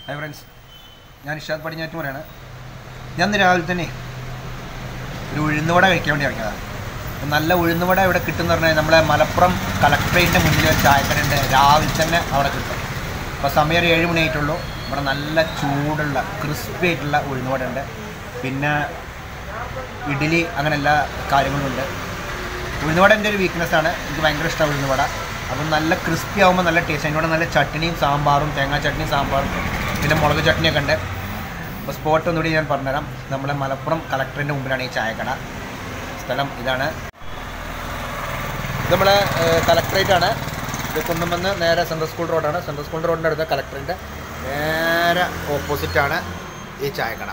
Hi friends ഞാൻ ഇഷാദ് പടിഞ്ഞാറ്റുമുറയാണ് ഞാൻ ഇന്ന് രാവിലെ തന്നെ ഒരു ഉഴുന്നുവട കഴിക്കാൻ വേണ്ടി ഇറങ്ങിയതാണ് അപ്പോൾ നല്ല ഉഴുന്നുവട ഇവിടെ കിട്ടുമെന്ന് പറഞ്ഞാൽ നമ്മളെ മലപ്പുറം കളക്ട്രേറ്റിൻ്റെ മുന്നിൽ ഒരു ചായക്കടയുണ്ട് രാവിലെ തന്നെ അവിടെ കിട്ടും അപ്പോൾ സമയം ഒരു ഏഴ് മണി ആയിട്ടുള്ളൂ ഇവിടെ നല്ല ചൂടുള്ള ക്രിസ്പി ആയിട്ടുള്ള ഉഴുന്നുവട ഉണ്ട് പിന്നെ ഇഡ്ഡലി അങ്ങനെ എല്ലാ കാര്യങ്ങളും ഉണ്ട് ഉഴുന്നുവട എൻ്റെ ഒരു വീക്ക്നെസ് ആണ് എനിക്ക് ഭയങ്കര ഇഷ്ടമാണ് ഉഴുന്നുവട അപ്പം നല്ല ക്രിസ്പി ആകുമ്പോൾ നല്ല ടേസ്റ്റ് അതിൻ്റെ കൂടെ നല്ല ചട്നിയും സാമ്പാറും തേങ്ങാ ചട്നിയും സാമ്പാറും പിന്നെ മുളക് ചട്നിയൊക്കെ ഉണ്ട് അപ്പോൾ സ്പോട്ട് ഒന്നുകൂടി ഞാൻ പറഞ്ഞുതരാം നമ്മുടെ മലപ്പുറം കളക്ടറിൻ്റെ മുമ്പിലാണ് ഈ ചായക്കട സ്ഥലം ഇതാണ് ഇത് നമ്മളെ കളക്ടറേറ്റ് ആണ് ഇത് കുന്നുമെന്ന് നേരെ സെൻട്രൽ സ്കൂൾ റോഡാണ് സെൻട്രൽ സ്കൂൾ റോഡിൻ്റെ അടുത്ത് കളക്ടറിൻ്റെ നേരെ ഓപ്പോസിറ്റാണ് ഈ ചായക്കട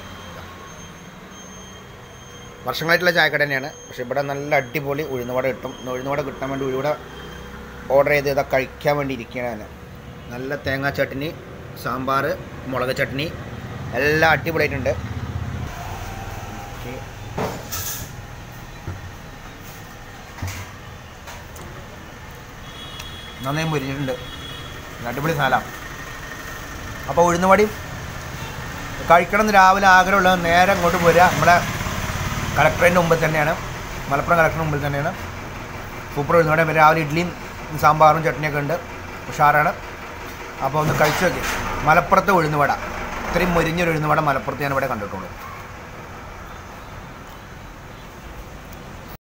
വർഷങ്ങളായിട്ടുള്ള ചായക്കട തന്നെയാണ് പക്ഷേ ഇവിടെ നല്ല അടിപൊളി ഉഴുന്നുവട കിട്ടും ഇന്ന് ഉഴുന്നുവട കിട്ടാൻ വേണ്ടി ഉഴുവട ഓർഡർ ചെയ്ത് ഇതാ കഴിക്കാൻ വേണ്ടി ഇരിക്കുകയാണ് നല്ല തേങ്ങാ ചട്നി സാമ്പാർ മുളക് ചട്നി എല്ലാം അടിപൊളിയായിട്ടുണ്ട് ഓക്കേ. നന്നായി മുരിഞ്ഞിട്ടുണ്ട് നല്ല അടിപൊളി സാധനം അപ്പോൾ ഉഴുന്നുവടിയും കഴിക്കണം എന്ന് രാവിലെ ആഗ്രഹമുള്ളത് നേരെ അങ്ങോട്ട് പോരുക നമ്മുടെ കളക്ടറിൻ്റെ മുമ്പിൽ തന്നെയാണ് മലപ്പുറം കളക്ടറിന് മുമ്പിൽ തന്നെയാണ് സൂപ്പർ ഉഴുന്നോടെ രാവിലെ ഇഡ്ഡലിയും സാമ്പാറും ചട്നിയൊക്കെ ഉണ്ട് ഉഷാറാണ് അപ്പോൾ ഒന്ന് കഴിച്ചു നോക്കി മലപ്പുറത്തെ ഉഴുന്നുവട ഇത്രയും മുരിഞ്ഞൊരു ഉഴുന്നുവട മലപ്പുറത്ത് ഞാൻ ഇവിടെ കണ്ടിട്ടുള്ളൂ